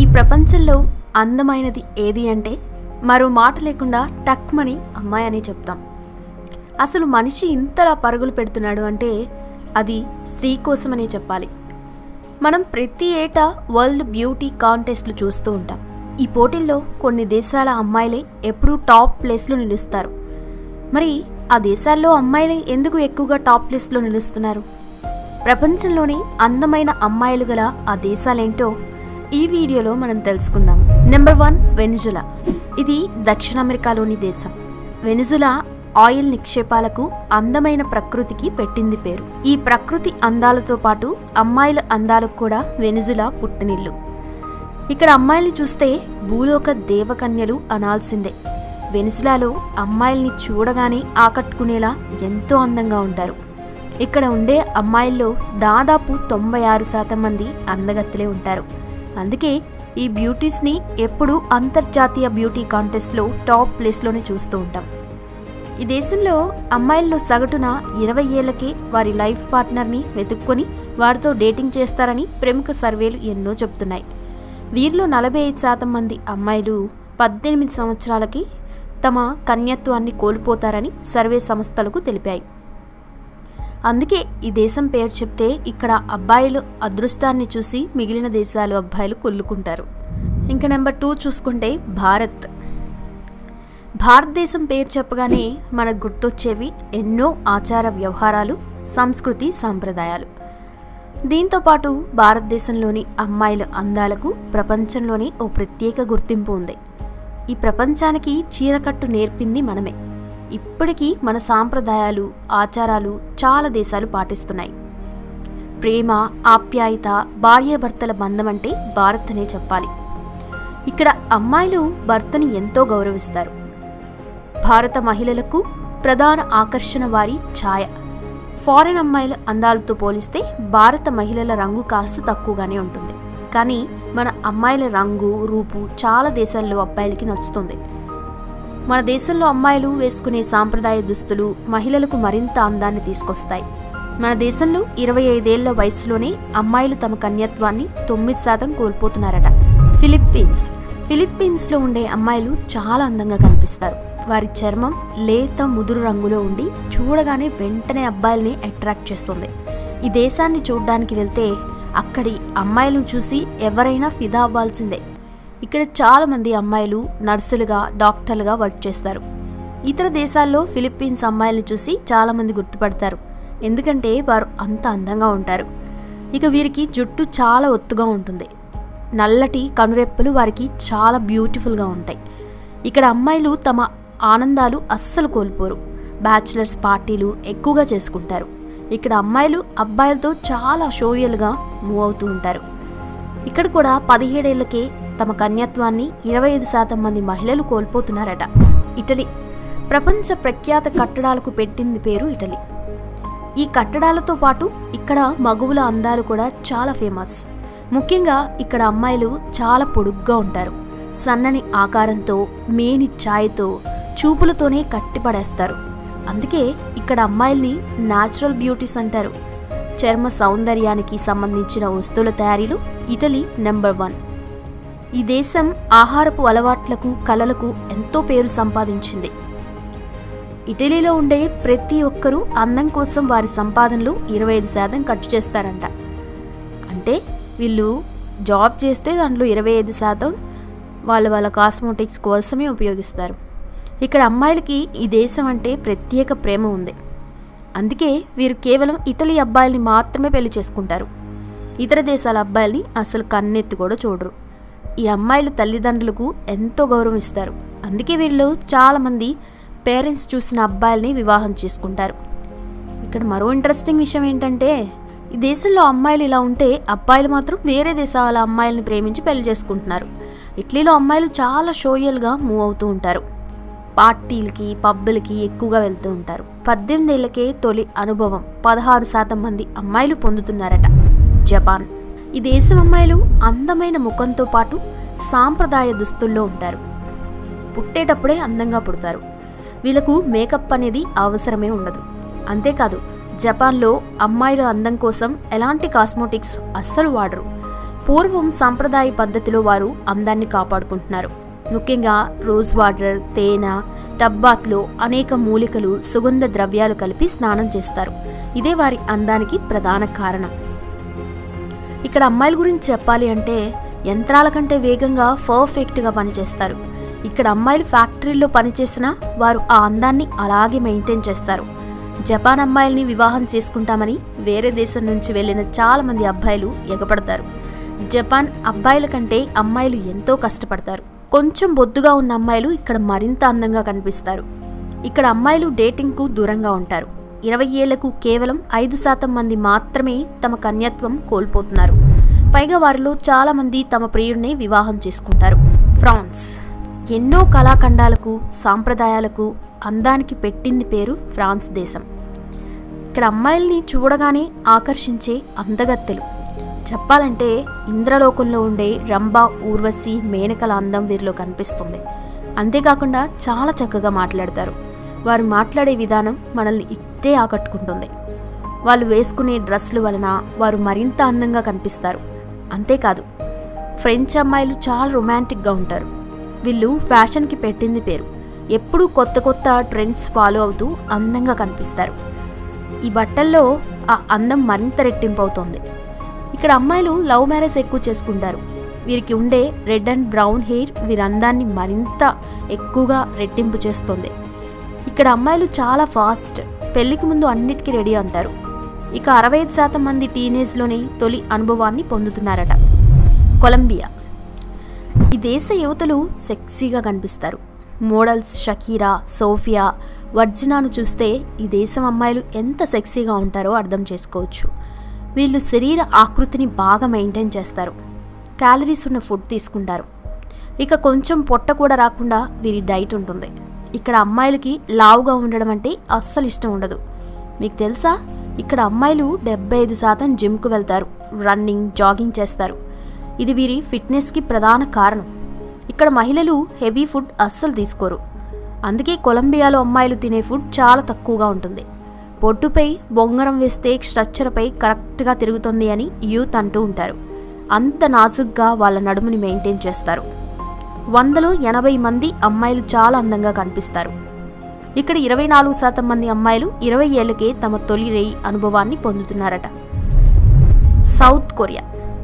ప్రపంచంలో అందమైనది ఏది అంటే మరో మాట లేకుండా టక్మని అమ్మాయి అని చెప్తాం అసలు మనిషి ఇంతలా పరుగులు పెడుతున్నాడు అంటే అది స్త్రీ కోసమనే చెప్పాలి మనం ప్రతి ఏటా వరల్డ్ బ్యూటీ కాంటెస్ట్లు చూస్తూ ఉంటాం ఈ పోటీల్లో కొన్ని దేశాల అమ్మాయిలే ఎప్పుడూ టాప్ ప్లేస్లో నిలుస్తారు మరి ఆ దేశాల్లో అమ్మాయిలే ఎందుకు ఎక్కువగా టాప్ ప్లేస్లో నిలుస్తున్నారు ప్రపంచంలోని అందమైన అమ్మాయిలు గల ఆ దేశాలేంటో ఈ వీడియోలో మనం తెలుసుకుందాం నెంబర్ వన్ వెనిజులా ఇది దక్షిణ అమెరికాలోని దేశం వెనిజులా ఆయిల్ నిక్షేపాలకు అందమైన ప్రకృతికి పెట్టింది పేరు ఈ ప్రకృతి అందాలతో పాటు అమ్మాయిల అందాలకు కూడా వెనిజులా పుట్టినిల్లు ఇక్కడ అమ్మాయిల్ని చూస్తే భూలోక దేవకన్యలు అనాల్సిందే వెనిసులాలో అమ్మాయిల్ని చూడగానే ఆకట్టుకునేలా ఎంతో అందంగా ఉంటారు ఇక్కడ ఉండే అమ్మాయిల్లో దాదాపు తొంభై ఆరు శాతం మంది అందగత్తెలే ఉంటారు అందుకే ఈ బ్యూటీస్ని ఎప్పుడూ అంతర్జాతీయ బ్యూటీ కాంటెస్ట్లో టాప్ ప్లేస్లోనే చూస్తూ ఉంటాం ఈ దేశంలో అమ్మాయిల్లో సగటున ఇరవై ఏళ్లకే వారి లైఫ్ పార్ట్నర్ని వెతుక్కొని వారితో డేటింగ్ చేస్తారని ప్రముఖ సర్వేలు ఎన్నో చెబుతున్నాయి వీరిలో నలభై ఐదు శాతం మంది అమ్మాయిలు పద్దెనిమిది సంవత్సరాలకి తమ కన్యత్వాన్ని కోల్పోతారని సర్వే సంస్థలకు తెలిపాయి అందుకే ఈ దేశం పేరు చెప్తే ఇక్కడ అబ్బాయిలు అదృష్టాన్ని చూసి మిగిలిన దేశాలు అబ్బాయిలు కొల్లుకుంటారు ఇంకా నెంబర్ టూ చూసుకుంటే భారత్ భారతదేశం పేరు చెప్పగానే మనకు గుర్తొచ్చేవి ఎన్నో ఆచార వ్యవహారాలు సంస్కృతి సాంప్రదాయాలు దీంతో పాటు భారతదేశంలోని అమ్మాయిల అందాలకు ప్రపంచంలోని ఓ ప్రత్యేక గుర్తింపు ఉంది ఈ ప్రపంచానికి చీరకట్టు నేర్పింది మనమే ఇప్పటికీ మన సాంప్రదాయాలు ఆచారాలు చాలా దేశాలు పాటిస్తున్నాయి ప్రేమ ఆప్యాయత భార్యాభర్తల బంధం అంటే భారత్ అనే చెప్పాలి ఇక్కడ అమ్మాయిలు భర్తని ఎంతో గౌరవిస్తారు భారత మహిళలకు ప్రధాన ఆకర్షణ వారి ఛాయ ఫారెన్ అమ్మాయిల అందాలతో పోలిస్తే భారత మహిళల రంగు కాస్త తక్కువగానే ఉంటుంది కానీ మన అమ్మాయిల రంగు రూపు చాలా దేశాల్లో అబ్బాయిలకి నచ్చుతుంది మన దేశంలో అమ్మాయిలు వేసుకునే సాంప్రదాయ దుస్తులు మహిళలకు మరింత అందాన్ని తీసుకొస్తాయి మన దేశంలో ఇరవై ఐదేళ్ల వయసులోనే అమ్మాయిలు తమ కన్యత్వాన్ని తొమ్మిది శాతం కోల్పోతున్నారట ఫిలిప్పీన్స్ ఫిలిప్పీన్స్లో ఉండే అమ్మాయిలు చాలా అందంగా కనిపిస్తారు వారి చర్మం లేత ముదురు రంగులో ఉండి చూడగానే వెంటనే అబ్బాయిల్ని అట్రాక్ట్ చేస్తుంది ఈ దేశాన్ని చూడడానికి వెళ్తే అక్కడి అమ్మాయిలను చూసి ఎవరైనా ఫిదా అవ్వాల్సిందే ఇక్కడ చాలామంది అమ్మాయిలు నర్సులుగా డాక్టర్లుగా వర్క్ చేస్తారు ఇతర దేశాల్లో ఫిలిప్పీన్స్ అమ్మాయిలను చూసి చాలామంది గుర్తుపడతారు ఎందుకంటే వారు అంత అందంగా ఉంటారు ఇక వీరికి జుట్టు చాలా ఒత్తుగా ఉంటుంది నల్లటి కనురెప్పలు వారికి చాలా బ్యూటిఫుల్గా ఉంటాయి ఇక్కడ అమ్మాయిలు తమ ఆనందాలు అస్సలు కోల్పోరు బ్యాచులర్స్ పార్టీలు ఎక్కువగా చేసుకుంటారు ఇక్కడ అమ్మాయిలు అబ్బాయిలతో చాలా షోయల్గా మూవ్ అవుతూ ఉంటారు ఇక్కడ కూడా పదిహేడేళ్లకే తమ కన్యత్వాన్ని ఇరవై ఐదు శాతం మంది మహిళలు కోల్పోతున్నారట ఇటలీ ప్రపంచ ప్రఖ్యాత కట్టడాలకు పెట్టింది పేరు ఇటలీ ఈ కట్టడాలతో పాటు ఇక్కడ మగువుల అందాలు కూడా చాలా ఫేమస్ ముఖ్యంగా ఇక్కడ అమ్మాయిలు చాలా పొడుగ్గా ఉంటారు సన్నని ఆకారంతో మేని ఛాయ్తో చూపులతోనే కట్టిపడేస్తారు అందుకే ఇక్కడ అమ్మాయిల్ని న్యాచురల్ బ్యూటీస్ అంటారు చర్మ సౌందర్యానికి సంబంధించిన వస్తువుల తయారీలో ఇటలీ నెంబర్ వన్ ఈ దేశం ఆహారపు అలవాట్లకు కళలకు ఎంతో పేరు సంపాదించింది ఇటలీలో ఉండే ప్రతి ఒక్కరూ అందం కోసం వారి సంపాదనలో ఇరవై ఐదు శాతం ఖర్చు చేస్తారంట అంటే వీళ్ళు జాబ్ చేస్తే దాంట్లో ఇరవై ఐదు శాతం వాళ్ళ వాళ్ళ కాస్మోటిక్స్ కోసమే ఉపయోగిస్తారు ఇక్కడ అమ్మాయిలకి ఈ దేశం అంటే ప్రత్యేక ప్రేమ ఉంది అందుకే వీరు కేవలం ఇటలీ అబ్బాయిల్ని మాత్రమే పెళ్లి చేసుకుంటారు ఇతర దేశాల అబ్బాయిల్ని అసలు కన్నెత్తి కూడా చూడరు ఈ అమ్మాయిలు తల్లిదండ్రులకు ఎంతో గౌరవం ఇస్తారు అందుకే వీరిలో చాలామంది పేరెంట్స్ చూసిన అబ్బాయిల్ని వివాహం చేసుకుంటారు ఇక్కడ మరో ఇంట్రెస్టింగ్ విషయం ఏంటంటే ఈ దేశంలో అమ్మాయిలు ఇలా ఉంటే అబ్బాయిలు మాత్రం వేరే దేశాల అమ్మాయిల్ని ప్రేమించి పెళ్లి చేసుకుంటున్నారు ఇటలీలో అమ్మాయిలు చాలా షోయల్గా మూవ్ అవుతూ ఉంటారు పార్టీలకి పబ్బులకి ఎక్కువగా వెళ్తూ ఉంటారు పద్దెనిమిదేళ్లకే తొలి అనుభవం పదహారు శాతం మంది అమ్మాయిలు పొందుతున్నారట జపాన్ ఈ దేశం అమ్మాయిలు అందమైన ముఖంతో పాటు సాంప్రదాయ దుస్తుల్లో ఉంటారు పుట్టేటప్పుడే అందంగా పుడతారు వీళ్ళకు మేకప్ అనేది అవసరమే ఉండదు అంతేకాదు జపాన్లో అమ్మాయిల అందం కోసం ఎలాంటి కాస్మోటిక్స్ అస్సలు వాడరు పూర్వం సాంప్రదాయ పద్ధతిలో వారు అందాన్ని కాపాడుకుంటున్నారు ముఖ్యంగా రోజ్ వాటర్ తేనె టబ్బాత్లో అనేక మూలికలు సుగంధ ద్రవ్యాలు కలిపి స్నానం చేస్తారు ఇదే వారి అందానికి ప్రధాన కారణం ఇక్కడ అమ్మాయిల గురించి చెప్పాలి అంటే యంత్రాల కంటే వేగంగా పర్ఫెక్ట్గా పనిచేస్తారు ఇక్కడ అమ్మాయిలు ఫ్యాక్టరీల్లో పనిచేసినా వారు ఆ అందాన్ని అలాగే మెయింటైన్ చేస్తారు జపాన్ అమ్మాయిల్ని వివాహం చేసుకుంటామని వేరే దేశం నుంచి వెళ్ళిన చాలా మంది అబ్బాయిలు ఎగపడతారు జపాన్ అబ్బాయిల కంటే అమ్మాయిలు ఎంతో కష్టపడతారు కొంచెం బొద్దుగా ఉన్న అమ్మాయిలు ఇక్కడ మరింత అందంగా కనిపిస్తారు ఇక్కడ అమ్మాయిలు డేటింగ్కు దూరంగా ఉంటారు ఇరవై ఏళ్లకు కేవలం ఐదు శాతం మంది మాత్రమే తమ కన్యత్వం కోల్పోతున్నారు పైగా వారిలో చాలా మంది తమ ప్రియుడిని వివాహం చేసుకుంటారు ఫ్రాన్స్ ఎన్నో కళాఖండాలకు సాంప్రదాయాలకు అందానికి పెట్టింది పేరు ఫ్రాన్స్ దేశం ఇక్కడ అమ్మాయిల్ని చూడగానే ఆకర్షించే అందగత్తెలు చెప్పాలంటే ఇంద్రలోకంలో ఉండే రంభ ఊర్వశి మేనకల అందం వీరిలో కనిపిస్తుంది అంతేకాకుండా చాలా చక్కగా మాట్లాడతారు వారు మాట్లాడే విధానం మనల్ని ఇట్టే ఆకట్టుకుంటుంది వాళ్ళు వేసుకునే డ్రెస్సుల వలన వారు మరింత అందంగా కనిపిస్తారు అంతేకాదు ఫ్రెంచ్ అమ్మాయిలు చాలా రొమాంటిక్గా ఉంటారు వీళ్ళు ఫ్యాషన్కి పెట్టింది పేరు ఎప్పుడూ కొత్త కొత్త ట్రెండ్స్ ఫాలో అవుతూ అందంగా కనిపిస్తారు ఈ బట్టల్లో ఆ అందం మరింత రెట్టింపు అవుతోంది ఇక్కడ అమ్మాయిలు లవ్ మ్యారేజ్ ఎక్కువ చేసుకుంటారు వీరికి ఉండే రెడ్ అండ్ బ్రౌన్ హెయిర్ వీరి అందాన్ని మరింత ఎక్కువగా రెట్టింపు చేస్తుంది ఇక్కడ అమ్మాయిలు చాలా ఫాస్ట్ పెళ్లికి ముందు అన్నిటికీ రెడీ అంటారు ఇక అరవై ఐదు శాతం మంది టీనేజ్లోనే తొలి అనుభవాన్ని పొందుతున్నారట కొలంబియా ఈ దేశ యువతలు సెక్సీగా కనిపిస్తారు మోడల్స్ షకీరా సోఫియా వర్జినాను చూస్తే ఈ దేశం అమ్మాయిలు ఎంత సెక్సీగా ఉంటారో అర్థం చేసుకోవచ్చు వీళ్ళు శరీర ఆకృతిని బాగా మెయింటైన్ చేస్తారు క్యాలరీస్ ఉన్న ఫుడ్ తీసుకుంటారు ఇక కొంచెం పొట్ట కూడా రాకుండా వీరి డైట్ ఉంటుంది ఇక్కడ అమ్మాయిలకి లావుగా ఉండడం అంటే అస్సలు ఇష్టం ఉండదు మీకు తెలుసా ఇక్కడ అమ్మాయిలు డెబ్బై ఐదు శాతం జిమ్కు వెళ్తారు రన్నింగ్ జాగింగ్ చేస్తారు ఇది వీరి ఫిట్నెస్కి ప్రధాన కారణం ఇక్కడ మహిళలు హెవీ ఫుడ్ అస్సలు తీసుకోరు అందుకే కొలంబియాలో అమ్మాయిలు తినే ఫుడ్ చాలా తక్కువగా ఉంటుంది పొట్టుపై బొంగరం వేస్తే స్ట్రక్చర్పై కరెక్ట్గా తిరుగుతుంది అని యూత్ అంటూ ఉంటారు అంత నాజుగ్గా వాళ్ళ నడుముని మెయింటైన్ చేస్తారు వందలో ఎనభై మంది అమ్మాయిలు చాలా అందంగా కనిపిస్తారు ఇక్కడ ఇరవై నాలుగు శాతం మంది అమ్మాయిలు ఇరవై ఏళ్ళకే తమ తొలి రేయి అనుభవాన్ని పొందుతున్నారట సౌత్ కొరియా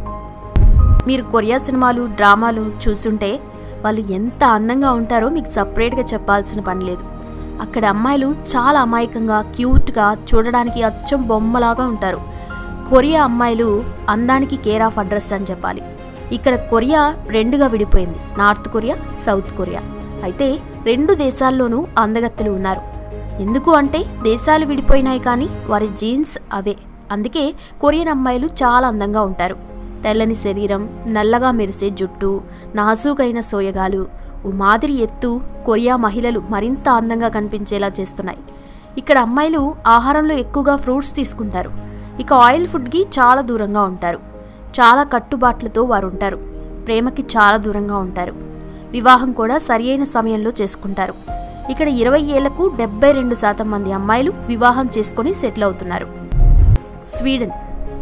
మీరు కొరియా సినిమాలు డ్రామాలు చూస్తుంటే వాళ్ళు ఎంత అందంగా ఉంటారో మీకు సపరేట్గా చెప్పాల్సిన పని లేదు అక్కడ అమ్మాయిలు చాలా అమాయకంగా క్యూట్గా చూడడానికి అచ్చం బొమ్మలాగా ఉంటారు కొరియా అమ్మాయిలు అందానికి కేర్ ఆఫ్ అడ్రస్ అని చెప్పాలి ఇక్కడ కొరియా రెండుగా విడిపోయింది నార్త్ కొరియా సౌత్ కొరియా అయితే రెండు దేశాల్లోనూ అందగత్తెలు ఉన్నారు ఎందుకు అంటే దేశాలు విడిపోయినాయి కానీ వారి జీన్స్ అవే అందుకే కొరియన్ అమ్మాయిలు చాలా అందంగా ఉంటారు తెల్లని శరీరం నల్లగా మెరిసే జుట్టు నాజూకైన సోయగాలు ఓ మాదిరి ఎత్తు కొరియా మహిళలు మరింత అందంగా కనిపించేలా చేస్తున్నాయి ఇక్కడ అమ్మాయిలు ఆహారంలో ఎక్కువగా ఫ్రూట్స్ తీసుకుంటారు ఇక ఆయిల్ ఫుడ్కి చాలా దూరంగా ఉంటారు చాలా కట్టుబాట్లతో వారు ఉంటారు ప్రేమకి చాలా దూరంగా ఉంటారు వివాహం కూడా సరియైన సమయంలో చేసుకుంటారు ఇక్కడ ఇరవై ఏళ్లకు డెబ్బై రెండు శాతం మంది అమ్మాయిలు వివాహం చేసుకొని సెటిల్ అవుతున్నారు స్వీడన్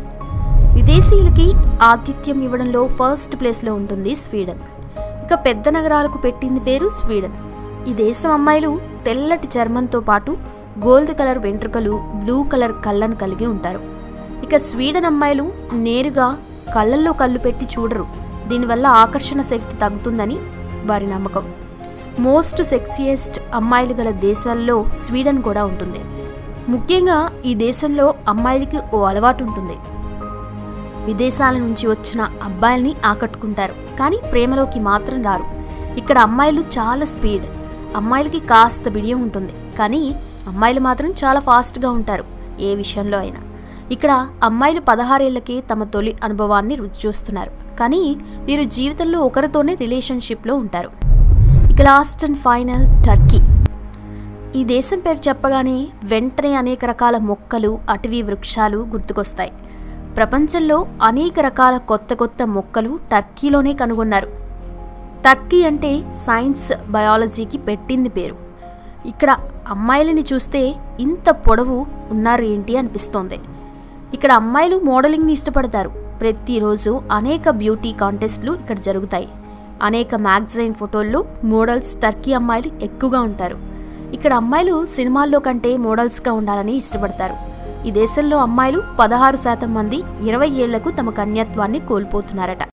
విదేశీయులకి ఆతిథ్యం ఇవ్వడంలో ఫస్ట్ ప్లేస్లో ఉంటుంది స్వీడన్ ఇక పెద్ద నగరాలకు పెట్టింది పేరు స్వీడన్ ఈ దేశం అమ్మాయిలు తెల్లటి చర్మంతో పాటు గోల్డ్ కలర్ వెంట్రుకలు బ్లూ కలర్ కళ్ళను కలిగి ఉంటారు ఇక స్వీడన్ అమ్మాయిలు నేరుగా కళ్ళల్లో కళ్ళు పెట్టి చూడరు దీనివల్ల ఆకర్షణ శక్తి తగ్గుతుందని వారి నమ్మకం మోస్ట్ సెక్సియెస్ట్ అమ్మాయిలు గల దేశాల్లో స్వీడన్ కూడా ఉంటుంది ముఖ్యంగా ఈ దేశంలో అమ్మాయిలకి ఓ అలవాటు ఉంటుంది విదేశాల నుంచి వచ్చిన అబ్బాయిల్ని ఆకట్టుకుంటారు కానీ ప్రేమలోకి మాత్రం రారు ఇక్కడ అమ్మాయిలు చాలా స్పీడ్ అమ్మాయిలకి కాస్త బిడియం ఉంటుంది కానీ అమ్మాయిలు మాత్రం చాలా ఫాస్ట్గా ఉంటారు ఏ విషయంలో అయినా ఇక్కడ అమ్మాయిలు పదహారేళ్లకే తమ తొలి అనుభవాన్ని రుచి చూస్తున్నారు కానీ వీరు జీవితంలో ఒకరితోనే రిలేషన్షిప్లో ఉంటారు ఇక లాస్ట్ అండ్ ఫైనల్ టర్కీ ఈ దేశం పేరు చెప్పగానే వెంటనే అనేక రకాల మొక్కలు అటవీ వృక్షాలు గుర్తుకొస్తాయి ప్రపంచంలో అనేక రకాల కొత్త కొత్త మొక్కలు టర్కీలోనే కనుగొన్నారు టర్కీ అంటే సైన్స్ బయాలజీకి పెట్టింది పేరు ఇక్కడ అమ్మాయిలని చూస్తే ఇంత పొడవు ఉన్నారు ఏంటి అనిపిస్తోంది ఇక్కడ అమ్మాయిలు మోడలింగ్ని ఇష్టపడతారు ప్రతిరోజు అనేక బ్యూటీ కాంటెస్ట్లు ఇక్కడ జరుగుతాయి అనేక మ్యాగజైన్ ఫోటోల్లో మోడల్స్ టర్కీ అమ్మాయిలు ఎక్కువగా ఉంటారు ఇక్కడ అమ్మాయిలు సినిమాల్లో కంటే మోడల్స్గా ఉండాలని ఇష్టపడతారు ఈ దేశంలో అమ్మాయిలు పదహారు శాతం మంది ఇరవై ఏళ్లకు తమ కన్యత్వాన్ని కోల్పోతున్నారట